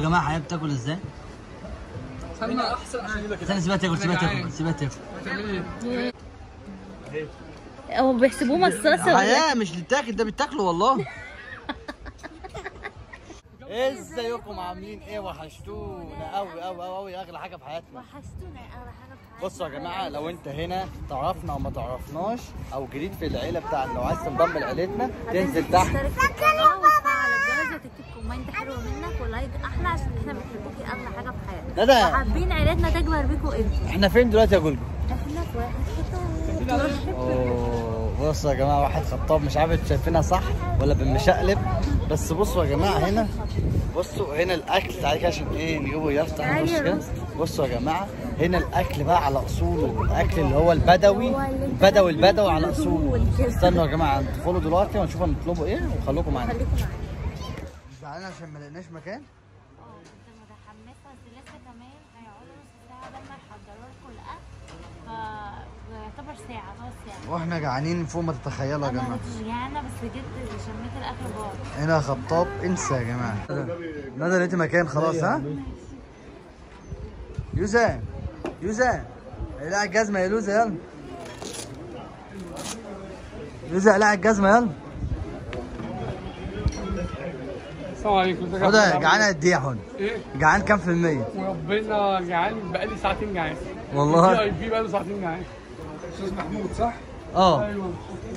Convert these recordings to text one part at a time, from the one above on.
جماعه حياه بتاكل ازاي استنى احسن عشان يجيب لك استنى سيبها تاكل سيبها أنا تاكل جعان. سيبها تاكل هتعمل ايه؟ هو بيحسبوه مصاصه ولا حياه مش للتاكل ده بيتاكلوا والله ازيكم عاملين ايه وحشتونا قوي قوي قوي قوي اغلى حاجه في حياتنا وحشتونا اغلى حاجه في بصوا يا جماعه لو انت هنا تعرفنا او ما تعرفناش او جديد في العيله بتاعنا لو عايز تنضم لعيلتنا تنزل تحت تشترك في القناه وتفعل الجرس وتكتب كومنت حلو منك ولايك احلى عشان احنا بنحبوكي اغلى حاجه في حياتنا ندى وحابين عيلتنا تكبر بيكوا انتوا احنا فين دلوقتي يا جولجو احنا في واحد خطوة. اوه بصوا يا جماعه واحد خطاب مش عارف انتوا شايفينها صح ولا بالمشقلب بس بصوا يا جماعه هنا بصوا هنا الاكل تعالى كده عشان ايه نجيبه يافطه تعالي بص يا كده روز. بصوا يا جماعه هنا الاكل بقى على اصوله الاكل اللي هو البدوي البدوي البدوي على اصوله استنوا يا جماعه ندخلوا دلوقتي ونشوف هنطلبوا ايه وخلوكم معانا خليكم معانا زعلان عشان ما لقيناش مكان اه كنت متحمسه بس لسه كمان هيقعدوا نص ساعه قبل ما يحضروا لكم الاكل فيعتبر ساعه نص ساعه واحنا جعانين فوق ما تتخيلوا يا انا جماعه كنتش جعانه بس جيت شميت الاكل بره هنا خطاب انسى يا جماعه ندى لقيت مكان خلاص ها يوسف يوسف اقلع الجزمه يا لوزه يلا يوسف اقلع الجزمه يلا السلام عليكم ازيك يا هدى عبد جعان الله؟ قد ايه يا حن ايه؟ جعان كام في المية وربنا جعان بقالي ساعتين جعان البي والله اي بي بقاله ساعتين جعان استاذ محمود صح؟ اه ايوه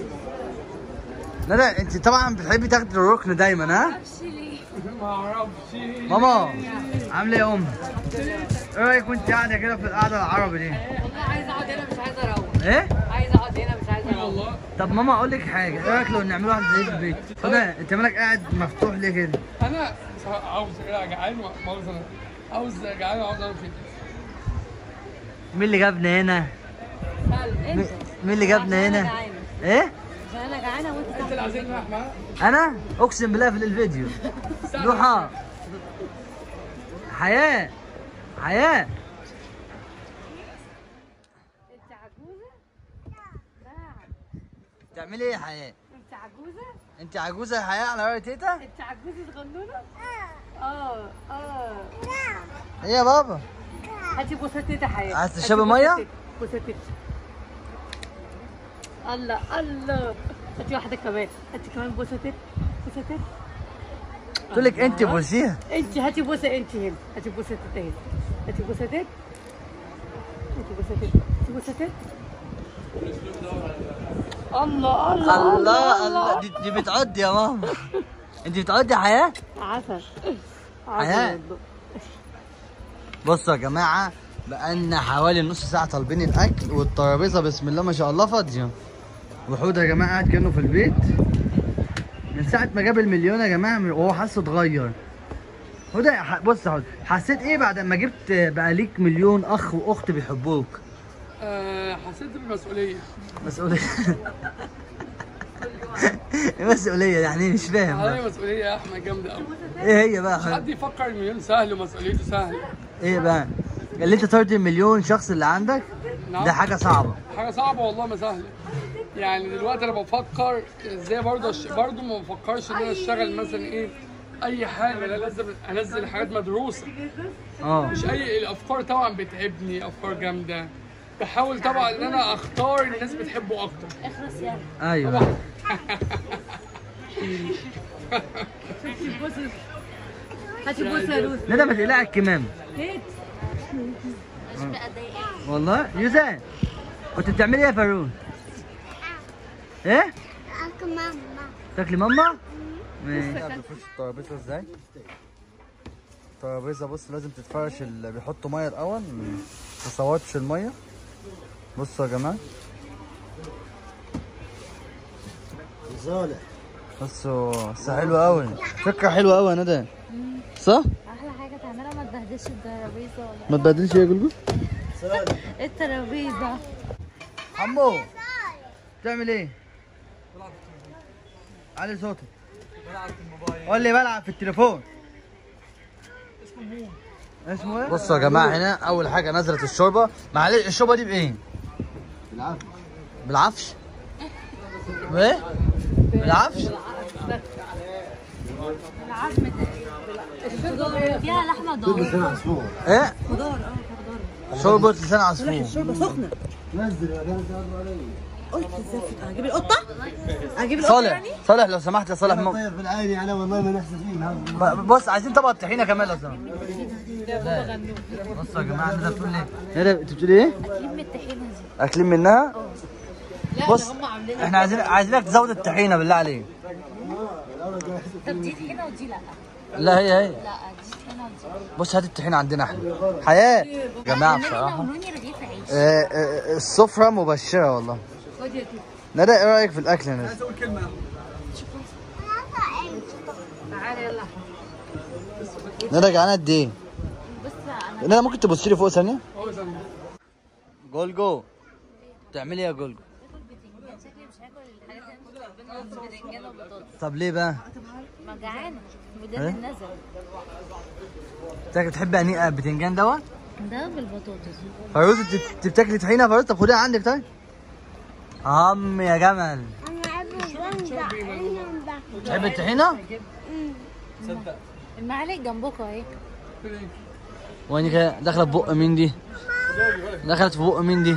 ندى انت طبعا بتحبي تاخدي الركن دايما ها معرفش ليه ما اعرفش ماما عامله ايه يا ام ايه رايك وانت قاعده كده في القعده العربي دي والله عايزه اقعد هنا مش عايزه اروح ايه عايزه اقعد هنا مش عايزه اروح والله طب ماما اقول لك حاجه ايه رايك لو نعمل واحد زي في البيت هدى انت مالك قاعد مفتوح ليه كده انا بصراحة عاوز لا جعان مؤاخذة انا عاوز جعان وعاوز اعمل كده مين اللي جابنا هنا انت مين اللي جابنا هنا جعانه ايه عشان انا جعانه وانت انت اللي عايزين نروح معاه انا اقسم بالله في الفيديو ضحى حياه حياه انت عجوزه تعملي ايه يا حياه انت عجوزه انت عجوزه يا حياه على راي تيتا انت عجوزه صغنونه اه اه ايه يا بابا هاتي بوسه تيتا حياتي عايز تشربي مية؟ بوسه تيتا الله الله هاتي واحده كمان هاتي كمان بوسه تيتا بوسه تيتا قلت لك انت بوسيها انت هاتي بوسه انت هنا هاتي بوسه تيتا هنا هاتي بوسه تيتا هاتي بوسه تيتا هاتي بوسه تيتا الله الله الله الله دي, دي بتعد يا ماما انت بتعد يا حياه عسل حياة. عسل بصوا يا جماعه بقالنا حوالي نص ساعه طالبين الاكل والترابيزه بسم الله ما شاء الله فاضيه وحوده يا جماعه قاعد كانه في البيت من ساعه ما جاب المليون يا جماعه وهو حاسه اتغير حوده ح- بص يا حوده حسيت ايه بعد ما جبت بقى ليك مليون اخ واخت بيحبوك آه حسيت بالمسؤوليه مسؤوليه إيه مسؤوليه يعني إيه؟ مش فاهم بقى. عليا مسؤوليه يا احمد جامده قوي ايه هي بقى يا مش حوده؟ حد يفكر المليون سهل ومسؤوليته سهله ايه بقى اللي انت ترضي المليون شخص اللي عندك نعم. ده حاجه صعبه حاجه صعبه والله ما سهله يعني دلوقتي انا بفكر ازاي برضه أش... برضه ما بفكرش ان انا اشتغل مثلا ايه اي حاجه لا لازم انزل حاجات مدروسه اه مش اي الافكار طبعا بتعبني افكار جامده بحاول طبعا ان انا اختار الناس بتحبه اكتر اخلص يلا ايوه هاتي بوسه يا روز ندى ما تقلع الكمام هات مش بقى ضايقه والله يوسف كنت بتعملي ايه يا فاروق؟ ايه؟ أكل ماما تاكلي ماما؟ ماشي بتفرش الترابيزه ازاي؟ الترابيزه بص لازم تتفرش اللي بيحطوا ميه الاول ما تصوتش الميه بصوا يا جماعه صالح بصوا بس حلوه قوي فكره حلوه قوي يا ندى صح؟ احلى حاجه تعملها ما تبهدلش الترابيزه ولا ما تبدلش يا جلجل الترابيزه عمو بتعمل ايه؟ علي صوتك قول لي بلعب في التليفون اسمه ايه؟ بصوا يا جماعه هنا اول حاجه نزلت الشوربه معلش الشوربه دي بايه؟ بالعفش بالعفش؟ بايه؟ بالعفش؟ العظم فيها لحمه ضاني ايه خضار اه خضار شوربه لسان عصفور الشوربه سخنه قلت ازاي اجيب القطه اجيب القطه صالح يعني صالح لو سمحت يا صالح م... طير في العين يعني والله ما نحس فيه ب- بص عايزين طبق الطحينه كمان لو سمحت بصوا يا جماعه ندى بتقول لي ندى انت بتقول ايه؟ اكلين من الطحينه دي اكلين منها؟ بص احنا عايزين عايزينك تزود الطحينه بالله عليك طب دي طحينه ودي لا لا هي هي لا دي طحينه ودي بص هات الطحينه عندنا احنا حياه يا جماعه والنبي بصراحه نوروني رغيف عيش آه، آه، السفره مبشره والله خدي يا تيتا ندى ايه رايك في الاكل يا ندى؟ عايز اقول كلمه تعالى يلا ندى جعانه قد ايه؟ بص انا ندى ممكن تبص لي فوق ثانيه؟ هو زي جولجو بتعملي ايه يا جولجو؟ باكل بتنجان شكلي مش هاكل الحاجات اللي انا مش بحبها بتنجان وبطاطس طب ليه بقى؟ ما جعانه وده إيه؟ اللي نزل انت بتحب اني بتنجان دوت؟ ده بالبطاطس فيروز انت انت بتاكلي طحينه يا فيروز طب خديها عندك طيب عم يا جمل تحب الطحينه؟ المعالق جنبكم اهي وين كده داخله في بق مين دي؟ دخلت في بق مين دي؟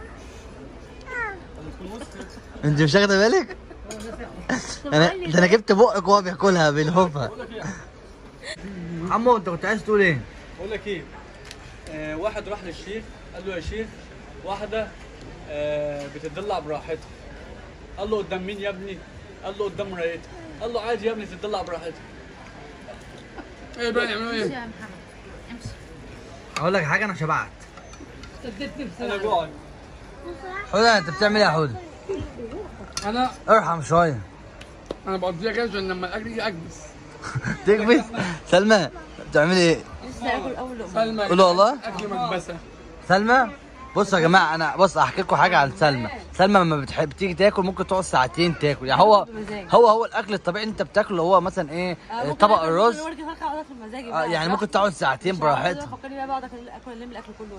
انت مش واخده بالك؟ انا ده انا جبت بقك وهو بياكلها بالهوفه عمو انت كنت عايز تقول ايه؟ بقول لك ايه آه واحد راح للشيخ قال له يا شيخ واحده آه بتدلع براحتها قال له قدام مين يا ابني قال له قدام مرايتها قال له عادي يا ابني تدلع براحتها ايه بقى يعملوا امشي ايه؟ يا محمد امشي اقول لك حاجه انا شبعت سددتني انا بسرعه جوعان حوده انت بتعمل ايه يا حوده؟ انا ارحم شويه انا بقضيها كده عشان لما الاكل يجي اكبس تكبس سلمى بتعملي ايه؟ لسه هاكل اول لقمه سلمى قولوا والله اكل مكبسه سلمى بصوا يا جماعه انا بص احكي لكم حاجه عن سلمى سلمى لما بتحب تيجي تاكل ممكن تقعد ساعتين تاكل يعني هو هو هو الاكل الطبيعي اللي انت بتاكله هو مثلا ايه طبق الرز آه، يعني ممكن تقعد ساعتين براحتها فكرني بقى بقعد اكل اكل الم الاكل كله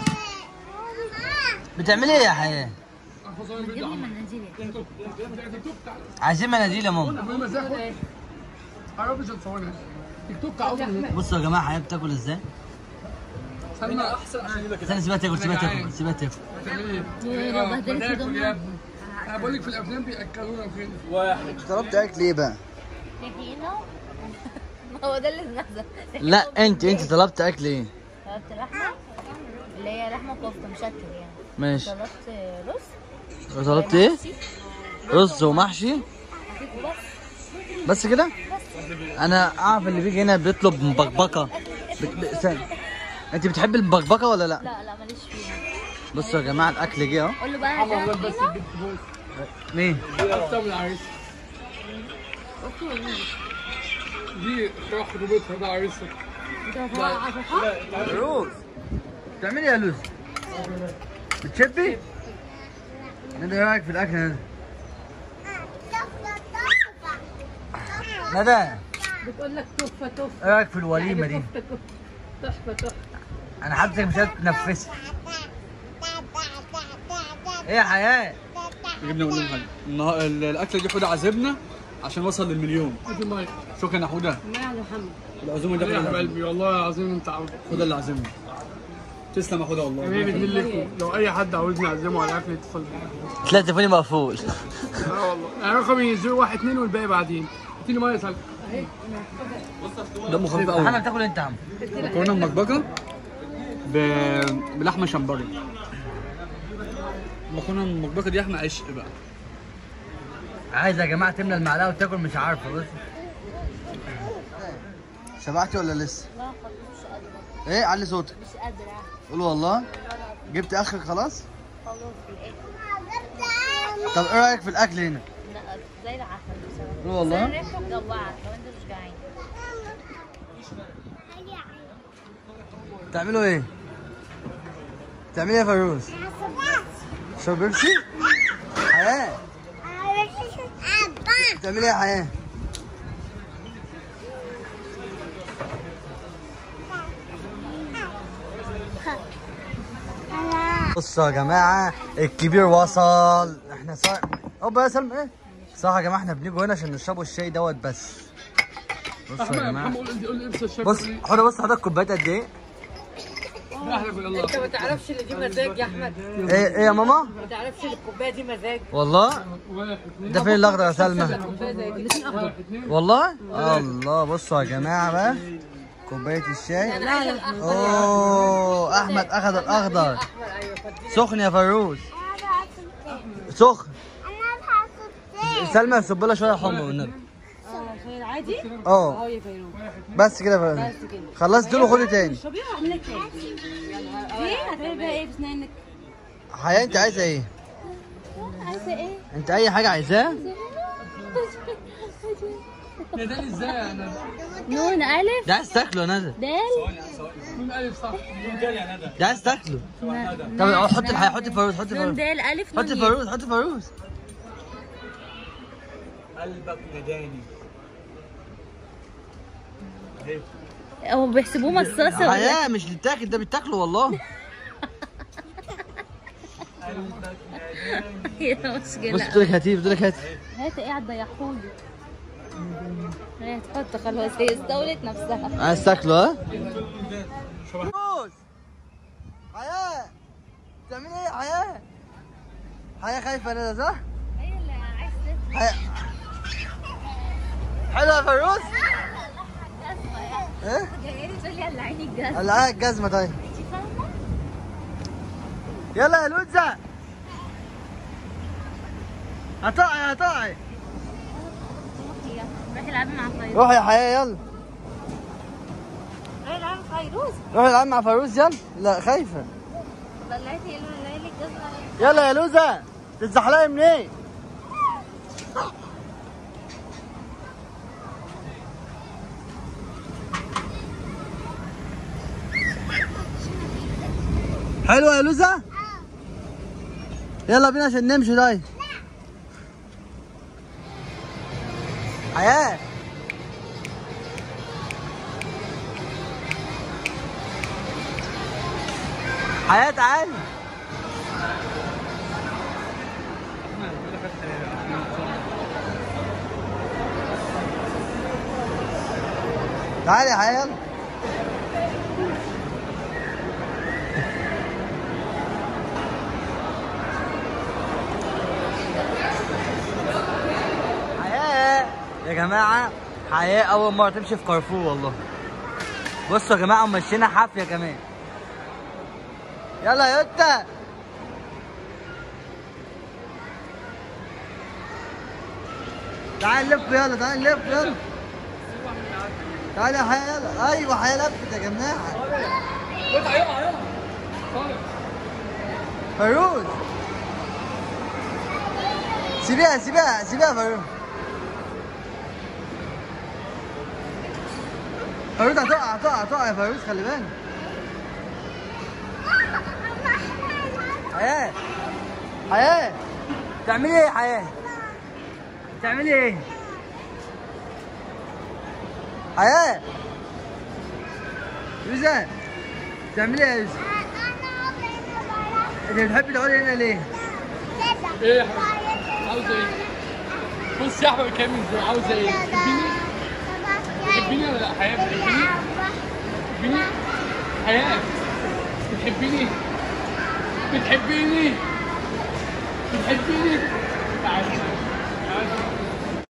بتعملي ايه يا حياه فصول جيب بيض لي مناديل عايزين مناديل يا ماما المهم ازاي عرفت مش هتصورها تيك توك عاوز بصوا يا جماعه حياه بتاكل ازاي سلمى احسن عشان يبقى كده استنى سيبها تاكل سيبها تاكل سيبها تاكل بتعملي ايه؟ إيه، لو بهدلت بتاكل هدومها. يا ابني انا بقول لك في الافلام بياكلونا فين واحد طلبت اكل ايه بقى طحينه هو ده اللي نزل لا انت انت طلبت اكل ايه طلبت لحمه اللي هي لحمه كفته مشكل يعني ماشي طلبت رز وطلبت ايه محشي، رز ومحشي وبس بس كده انا اعرف اللي بيجي هنا بيطلب مبكبكه بت... ب... ثانية. انت بتحب المبكبكه ولا لا لا لا ماليش فيها بصوا يا جماعه الاكل جه اهو قول له بقى والله ده بس طحينه البيت فوق مين اكتر من العريس اختي ومين دي راح خطوبتها ده عريسها روز بتعملي ايه يا لوز بتشبي ندى ايه رايك في الاكل يا ندى ندى بتقول لك تحفه تحفه ايه رايك في الوليمه دي كفته كفته تحفه تحفه انا حاسسك مش قادر تنفسي ايه يا حياه جبنا وليم حاجه النها- ال- الاكله دي حوده عازبنا عشان وصل للمليون خد المايك شكرا يا حوده ما يا محمد العزومه دي يا حوده حبايبي والله العظيم انت عاوز حوده اللي عازمنا تسلم يا حوده والله حبيبي اتنين لكم لو اي حد عاوزني اعزمه على اكل يتصل بيا تلاقي تليفوني مقفول اه والله يعني رقمي 012 والباقي بعدين اديني ميه سلمى دمه خفيف محمد قوي بتاكل انت يا عم مكرونه مبكبكه ب... بلحمه شمبري المكرونه المبكبكه دي احنا عشق بقى عايز يا جماعه تملى المعلقه وتاكل مش عارفه بس شبعتي ولا لسه؟ لا خلاص مش قادره ايه علي صوتك مش قادره قول والله جبت اخرك خلاص خلاص الاكل طب ايه رايك في الاكل هنا لا زي العسل بصراحه قول والله بس أنا ريحته مجوعك لو انت مش جعان بتعملوا ايه بتعملي ايه يا فيروز شرب بيبسي حياه بتعملي ايه يا حياه بصوا يا جماعه الكبير وصل احنا صار هوبا يا سلمى ايه صح يا جماعه احنا بنيجوا هنا عشان نشربوا الشاي دوت بس بصوا احمد يا يا جماعه محمد قول لي قول لي امسك الشبكه بص حط بص حضرتك كوبايات قد ايه؟ احلى يلا انت ما تعرفش ان دي مزاج يا احمد ايه ايه يا ماما؟ ما تعرفش ان الكوبايه دي مزاج والله واحد اثنين ده فين الاخضر يا سلمى؟ كوبايه زي دي واحد اثنين والله؟ الله بصوا يا جماعه بقى كوبايه الشاي لا لا اوه احمد اخذ الاخضر احمر ايوه فدي سخن يا فروز سخن سلمى صب لها شويه حمى والنبي اه شاي عادي اه اه يا فيروز بس كده يا فروز بس كده خلصت دول وخدي تاني اشربي واعمل لك تاني دي هتعملي بيها ايه في اسنانك؟ حياة انت عايزه ايه؟ عايزه ايه؟ انت اي حاجه عايزاها؟ ناداني ازاي يا ندى؟ نون الف ده عايز تاكله يا ندى دال نون الف صح قال يا ندى ده عايز تاكله طب حط الحياة حط فروز حط نون فروز دال الف حط نون ياء. فروز حط فروز قلبك نداني هو بيحسبوه مصاصه ولا حياة مش للتاكل ده بيتاكله والله قلبك نداني هي بص مشكله بتقول لك هاتيه بتقول لك هاتي هات ايه هتضيعهولي هي هتحط خلاص هي استولت نفسها عايز تاكله ها؟ فروز حياة بتعملي ايه يا حياة؟ حياة خايفة يا ندى صح؟ هي اللي عايزه حياة حلوة يا فروز؟ ايه؟ جايه لي تقول لي على عيني الجاز قلعها الجزمة طيب انت فاهمه؟ يلا يا لوزة هتقعي هتقعي روحي روحي العبي مع فيروز روحي يا حياة يلا روحي العبي مع فيروز روحي العب مع فاروز يلا لا خايفة طلعتي لي الجزمه يلا يا لوزة تتزحلقي منين؟ حلوة يا لوزة؟ يلا بينا عشان نمشي طيب حياة حياة تعالي تعالي يا حياة يلا حياة يا جماعة حياة أول مرة تمشي في كارفور والله بصوا يا جماعة مشينا حافية كمان يلا يا يوتا تعال نلف يلا تعال نلف يلا تعال يا حياة يلا أيوة حياة لفت يا جماعة يقع يقع يقع طارق فيروز سيبيها سيبيها سيبيها يا فيروز فيروز هتقع هتقع هتقع يا فيروز خلي بالك حياة حياة تعملي ايه يا حياة؟ تعملي ايه؟ حياة يوسف تعملي ايه يا يوسف؟ انت بتحبي تقعدي هنا ليه؟ ايه يا حبيبي عاوزه ايه؟ بص يا احمد كامل ازاي عاوزه ايه؟ تحبيني؟ تحبيني ولا لا حياه بتحبيني؟ بتحبيني؟ حياه بتحبيني؟ بتحبيني؟ بتحبيني؟ تعالي تعالي